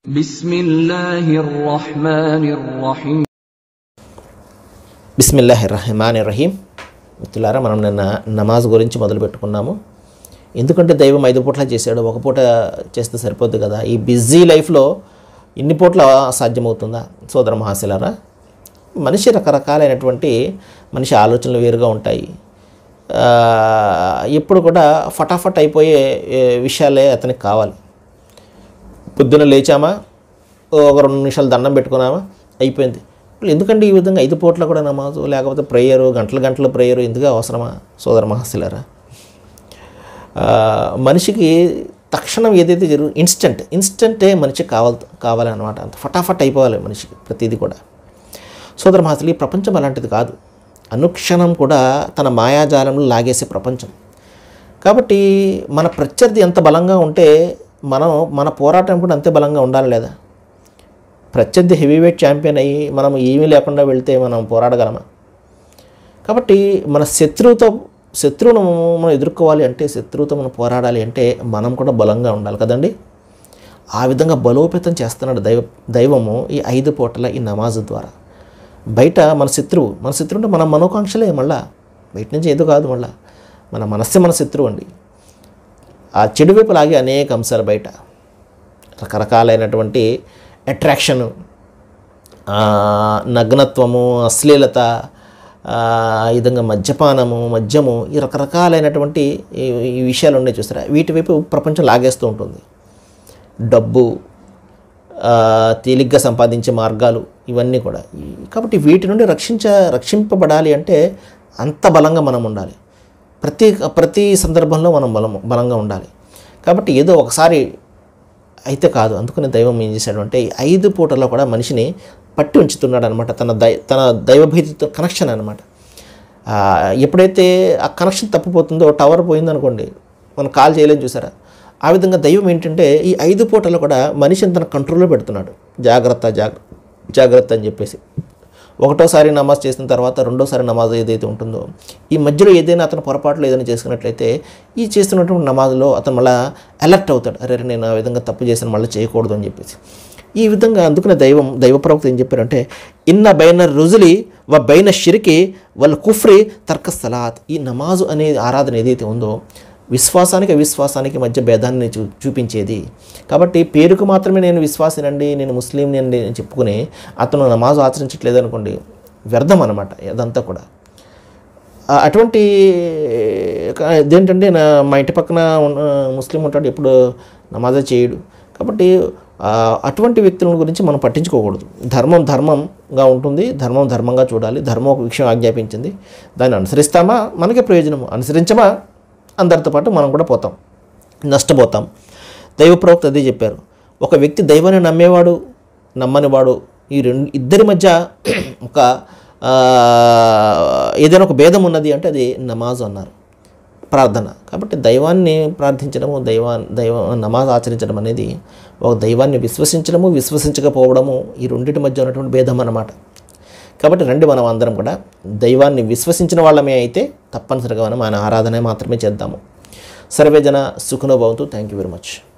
بسم الله الرحمن الرحيم బిస్మిల్లాహి రహమాన్ రహీం మిత్రులారా మనం నిన్న నమాజ్ గురించి మొదలు పెట్టుకున్నాము ఎందుకంటే దైవం ఐదు పూట్ల చేశాడు ఒక పూట చేస్తే సరిపోద్ది కదా ఈ బిజీ లైఫ్లో ఇన్ని పూట్ల సాధ్యమవుతుందా సోదర మహాశిలారా మనిషి రకరకాలైనటువంటి మనిషి ఆలోచనలు వేరుగా ఉంటాయి ఆ, ఎప్పుడు కూడా ఫటాఫట్ అయిపోయే ఏ, విషయాలే అతనికి కావాలి పొద్దున లేచామా ఒక రెండు నిమిషాలు దండం పెట్టుకున్నామా అయిపోయింది ఇప్పుడు ఎందుకంటే ఈ విధంగా ఐదు పూట్ల కూడా నమాజు లేకపోతే ప్రేయరు గంటల గంటల ప్రేయరు ఎందుకు అవసరమా సోదర మహస్సులారా ఆ, మనిషికి తక్షణం ఏదైతే జరుగు ఇన్స్టెంట్ ఇన్స్టెంటే మనిషికి కావాలి కావాలన్నమాట అంత ఫటాఫట్ అయిపోవాలి మనిషికి ప్రతిదీ కూడా సోదర మహాశలు ఈ ప్రపంచం అలాంటిది కాదు అనుక్షణం కూడా తన మాయాజాలంలో లాగేసే ప్రపంచం కాబట్టి మన ప్రత్యర్థి ఎంత బలంగా ఉంటే మనం మన పోరాటం కూడా అంతే బలంగా ఉండాలి లేదా ప్రత్యర్థి హెవీ వెయిట్ ఛాంపియన్ అయ్యి మనం ఏమీ లేకుండా వెళ్తే మనం పోరాడగలమా కాబట్టి మన శత్రువుతో శత్రువును మనం ఎదుర్కోవాలి అంటే శత్రువుతో మనం పోరాడాలి అంటే మనం కూడా బలంగా ఉండాలి కదండి ఆ విధంగా బలోపేతం చేస్తున్నాడు దైవ దైవము ఈ ఐదు పూటల ఈ నమాజు ద్వారా బయట మన శత్రువు మన శత్రువు అంటే మన మనోకాంక్షలే మళ్ళా బయట నుంచి ఏదో కాదు మళ్ళా మన మనస్సే మన శత్రువు అండి ఆ చెడు వైపు లాగే అనేక అంశాలు బయట రకరకాలైనటువంటి అట్రాక్షను ఆ, నగ్నత్వము అశ్లీలత ఆ, ఈ విధంగా మద్యపానము మద్యము ఈ రకరకాలైనటువంటి ఈ ఈ విషయాలు ఉన్నాయి చూసారా వీటి వైపు ప్రపంచం లాగేస్తూ ఉంటుంది డబ్బు ఆ, తేలిగ్గా సంపాదించే మార్గాలు ఇవన్నీ కూడా ఈ- కాబట్టి వీటి నుండి రక్షించ రక్షింపబడాలి అంటే అంత బలంగా మనం ఉండాలి ప్రతి ప్రతి సందర్భంలో మనం బలం బలంగా ఉండాలి కాబట్టి ఏదో ఒకసారి అయితే కాదు అందుకని దైవం ఏం చేశాడు అంటే ఈ ఐదు పూటల్లో కూడా మనిషిని పట్టి ఉంచుతున్నాడు అనమాట తన దై తన దైవభీతితో కనెక్షన్ అనమాట ఎప్పుడైతే ఆ కనెక్షన్ తప్పిపోతుందో టవర్ పోయిందనుకోండి మనం కాల్ చేయలేం చూసారా ఆ విధంగా దైవం ఏంటంటే ఈ ఐదు పూటల్లో కూడా మనిషిని తన కంట్రోల్లో పెడుతున్నాడు జాగ్రత్త జాగ్రత్త జాగ్రత్త అని చెప్పేసి ఒకటోసారి నమాజ్ చేసిన తర్వాత రెండోసారి నమాజ్ ఏదైతే ఉంటుందో ఈ మధ్యలో ఏదైనా అతను పొరపాట్లు ఏదైనా చేసుకున్నట్లయితే ఈ చేస్తున్నటువంటి నమాజ్లో అతను మళ్ళీ అలర్ట్ అవుతాడు అరే అరే, నేను ఆ విధంగా తప్పు చేశాను మళ్ళీ చేయకూడదు అని చెప్పేసి ఈ విధంగా అందుకునే దైవం దైవ ప్రవక్త ఏం చెప్పారంటే ఇన్న బైన రుజులి వ బైన షిరికి వాళ్ళ కుఫ్రి తర్క సలాత్ ఈ నమాజు అనే ఆరాధన ఏదైతే ఉందో విశ్వాసానికి అవిశ్వాసానికి మధ్య భేదాన్ని చూ చూపించేది కాబట్టి పేరుకు మాత్రమే నేను విశ్వాసినండి నేను ముస్లిం అండి అని చెప్పుకుని అతను నమాజు ఆచరించట్లేదు అనుకోండి వ్యర్థం అనమాట అదంతా కూడా ఆ, అటువంటి క- ఇదేంటంటే నా మా ఇంటి పక్కన ఉన్న ముస్లిం ఉంటాడు ఎప్పుడు నమాజే చేయడు కాబట్టి ఆ, అటువంటి వ్యక్తుల గురించి మనం పట్టించుకోకూడదు ధర్మం ధర్మంగా ఉంటుంది ధర్మం ధర్మంగా చూడాలి ధర్మం ఒక విషయం ఆజ్ఞాపించింది దాన్ని అనుసరిస్తామా మనకే ప్రయోజనము అనుసరించమా అందరితో పాటు మనం కూడా పోతాం నష్టపోతాం దైవ ప్రవక్త అదే చెప్పారు ఒక వ్యక్తి దైవాన్ని నమ్మేవాడు నమ్మనివాడు ఈ రెండు ఇద్దరి మధ్య ఒక ఆ, ఏదైనా ఒక భేదం ఉన్నది అంటే అది నమాజ్ అన్నారు ప్రార్థన కాబట్టి దైవాన్ని ప్రార్థించడము దైవా దైవ నమాజ్ ఆచరించడం అనేది ఒక దైవాన్ని విశ్వసించడము విశ్వసించకపోవడము ఈ రెండింటి మధ్య ఉన్నటువంటి భేదం అన్నమాట కాబట్టి రండి మనం అందరం కూడా దైవాన్ని విశ్వసించిన వాళ్ళమే అయితే తప్పనిసరిగా మనం ఆయన ఆరాధన మాత్రమే చేద్దాము సర్వే జన సుఖనోభవంతు థ్యాంక్ యూ వెరీ మచ్